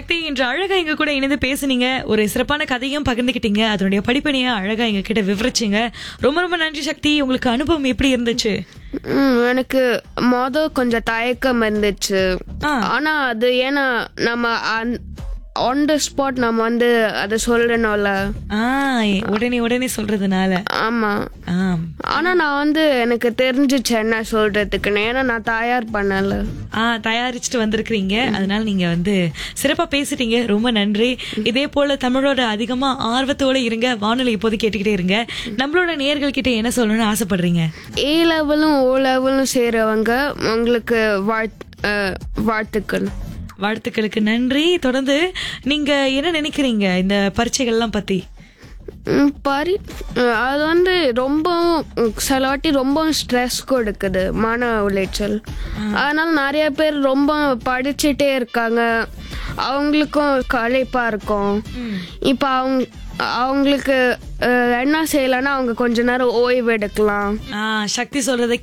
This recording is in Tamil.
சக்தி இன்று அழகா எங்க கூட இணைந்து பேசுனீங்க ஒரு சிறப்பான கதையும் பகிர்ந்துக்கிட்டீங்க அதனுடைய படிப்பனைய அழகா எங்க கிட்ட விவரிச்சீங்க ரொம்ப ரொம்ப நன்றி சக்தி உங்களுக்கு அனுபவம் எப்படி இருந்துச்சு ம், எனக்கு மொத கொஞ்சம் தயக்கம் இருந்துச்சு ஆ. ஆனா அது ஏன்னா நம்ம ஆன் த ஸ்பாட் நம்ம வந்து அதை சொல்லணும்ல ஆ உடனே உடனே சொல்றதுனால ஆமா ஆம் ஆனா நான் வந்து எனக்கு தெரிஞ்சிச்சு என்ன சொல்றதுக்குன்னு ஏன்னா நான் தயார் பண்ணல ஆ தயாரிச்சுட்டு வந்திருக்கிறீங்க அதனால நீங்க வந்து சிறப்பா பேசிட்டீங்க ரொம்ப நன்றி இதே போல தமிழோட அதிகமா ஆர்வத்தோட இருங்க வானொலி இப்போது கேட்டுக்கிட்டே இருங்க நம்மளோட நேயர்கள் கிட்ட என்ன சொல்லணும்னு ஆசைப்படுறீங்க ஏ லெவலும் ஓ லெவலும் செய்றவங்க உங்களுக்கு வாழ்த் அஹ், வாழ்த்துக்கள் வாழ்த்துக்களுக்கு நன்றி தொடர்ந்து நீங்க என்ன நினைக்கிறீங்க இந்த பரீட்சைகள்லாம் பத்தி ம், பரி அஹ், அது வந்து ரொம்பவும் உம், சில வாட்டி ரொம்பவும் ஸ்ட்ரெஸ் கொடுக்குது மன உளைச்சல் அதனால நிறைய பேர் ரொம்ப படிச்சுட்டே இருக்காங்க அவங்களுக்கும் களைப்பா இருக்கும் இப்போ அவங்க அவங்களுக்கு அஹ், என்ன செய்யலைன்னா அவங்க கொஞ்ச நேரம் ஓய்வு எடுக்கலாம் ஆ சக்தி சொல்றதை